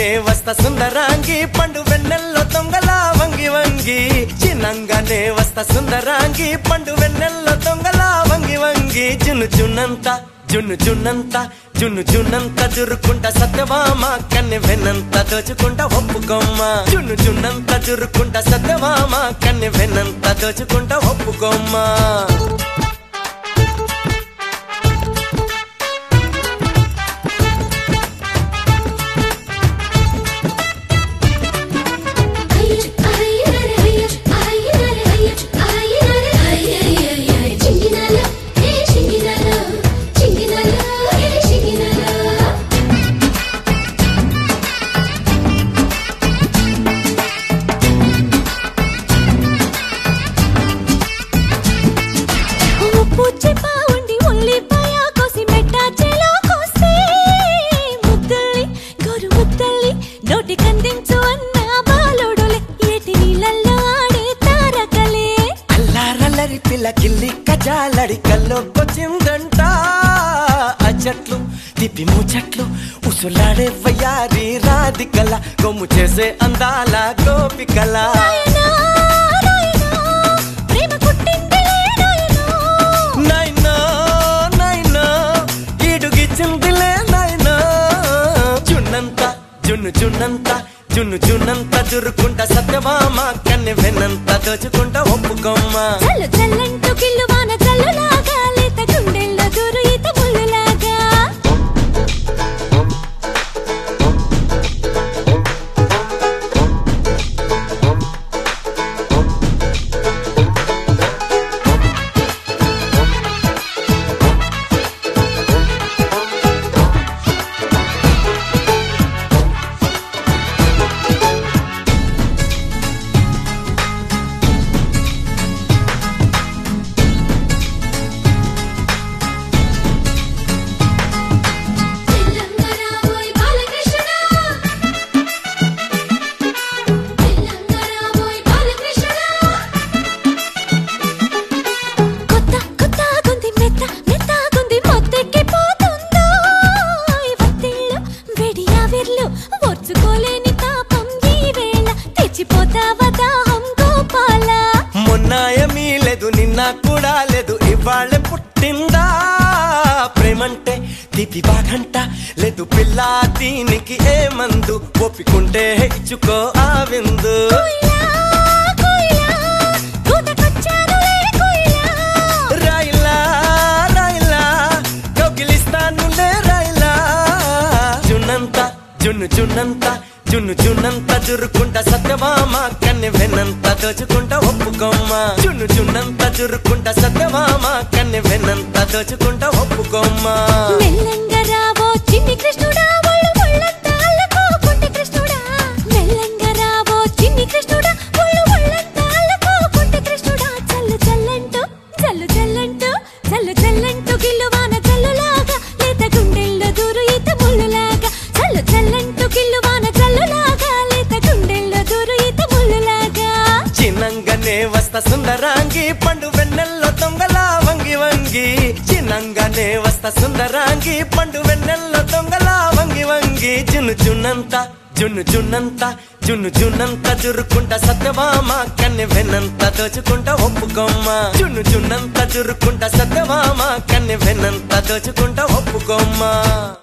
చిన్నంగానే వస్తా సుందరాంగి పండు వెన్నెల్లో దొంగలా వంగి వంగి చిన్నంగానే వస్తా సుందరాంగి పండు వెన్నెల్లో దొంగలా వంగి వంగి జున్ను జున్నంత జున్ను జున్నంత జున్ను జున్నంత జురుకుంట సత్యవామ కన్నె వెన్నంత దోచుకుంట ఒప్పుకోమ్మ జున్ను జున్నంత జురుకుంట సత్యవామ కన్నె వెన్నంత దోచుకుంట ఒప్పుకోమ్మ ఉండి ఉల్లిపాయ కోసి మెట్టాచెలో కోస్తే ముద్దల్ని గోరు ముద్దల్ని నోటి కందించు అన్న బాలుడులే ఏటి నీళ్ళల్లో ఆడే తారకలే అల్లారల్లరి పిల్ల కిల్లి కజాలడి కల్లోకొచ్చిందంట అచ్చట్లు తిప్పి ముచ్చట్లు ఉసులాడే వయ్యారి రాధికల గొమ్ము చేసే అందాల గోపికల నాయనా, నాయనా, ప్రేమ పుట్టిందిలే నాయనా. నైనా నైనా ఈడుగిచ్చిందిలే నైనా జున్నంత జున్ను జున్నంత జున్ను జున్నంత జురుకుంట సత్యమామ కన్నె వెన్నంత దోచుకుంట ఒప్పుకోమ్మ చల్లు చల్లంటూ కిల్లువాన చల్లులాగా లేత గుండెల్లో దూరు ఈత ముళ్ళులాగా కొత్త కొత్త గుంది మెత్త మెత్త గుంది మొత్తెక్కి పోతుందో వత్తిళ్ళు వెడి ఆవిర్లు ఓర్చుకోలేని తాపం ఈ వేళ తెచ్చిపోతావా దాహం గోపాల మొన్నాయమీ లేదు నిన్న కూడా లేదు ఇవాళ పుట్టిందా ప్రేమంటే తీపి బాగంట లేదు పిల్ల దీనికి ఏ మందు ఒప్పుకుంటే ఇచ్చుకో ఆ విందు కోయిలా కోయిలా కూతకొచ్చానులే కోయిలా రాయిలా రాయిలా కౌగిలిస్తానులే రాయిలా జున్నంత జున్ను జున్నంత జున్ను జున్నంత జురుకుంట సత్యమామ కన్నె వెన్నంత దోచుకుంట ఒప్పుకోమ్మ జున్ను జున్నంత జురుకుంట సత్యమామ కన్నె వెన్నంత దోచుకుంట ఒప్పుకోమ్మ మెల్లంగా రావో చిన్ని కృష్ణుడా ఒళ్ళు ఒళ్ళంతా అల్లుకోకుంటే కృష్ణుడా మెల్లంగా రావో చిన్ని కృష్ణుడా ఒళ్ళు ఒళ్ళంతా అల్లుకోకుంటే కృష్ణుడా చల్లు చల్లంటూ చల్లు చల్లంటూ చల్లు చల్లంటూ గిల్లువాన చల్లులాగా లేత గుండెల్లో దూరు ఈత ముళ్ళులాగా చల్లు చల్లంటూ గిల్లువాన చల్లులాగా లేత గుండెల్లో దూరు ఈత ముళ్ళులాగా చిన్నంగానే వస్తా సుందరాంగి పండు వెన్నెల్లో దొంగలా వంగి వంగి చిన్నంగానే వస్తా సుందరాంగి పండు వెన్నెల్లో దొంగలా వంగి వంగి జున్ను జున్నంత జున్ను జున్నంత జున్ను జున్నంత జురుకుంట సత్యమామ కన్నె వెన్నంత దోచుకుంట ఒప్పుకోమ్మ జున్ను జున్నంత జురుకుంట సత్యమామ కన్నె వెన్నంత దోచుకుంట ఒప్పుకోమ్మ